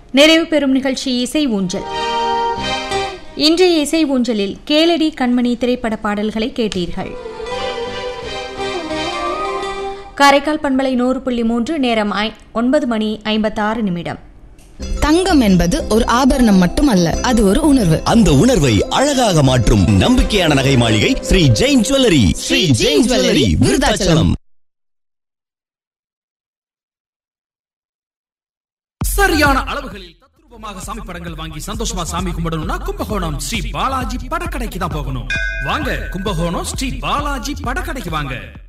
நிறைவு பெறும் நிகழ்ச்சி இசை ஊஞ்சல் இன்றைய இசை ஊஞ்சலில் கேளடி கண்மணி திரைப்பட பாடல்களை கேட்டீர்கள் காரைக்கால் பண்பலை நூறு புள்ளி மூன்று நேரம் ஐ- ஒன்பது மணி ஐம்பத்தாறு நிமிடம் தங்கம் என்பது ஒரு ஆபரணம் மட்டுமல்ல அது ஒரு உணர்வு அந்த உணர்வை அழகாக மாற்றும் நம்பிக்கையான நகை மாளிகை ஸ்ரீ ஜெயின் ஜுவல்லரி ஸ்ரீ ஜெயின் ஜுவல்லரி விருதாச்சலம் சரியான அளவுகளில் தத்ரூபமாக சாமி படங்கள் வாங்கி சந்தோஷமா சாமி கும்பிடணும்னா கும்பகோணம் ஸ்ரீ பாலாஜி படக்கடைக்கு தான் போகணும் வாங்க கும்பகோணம் ஸ்ரீ பாலாஜி படக்கடைக்கு வாங்க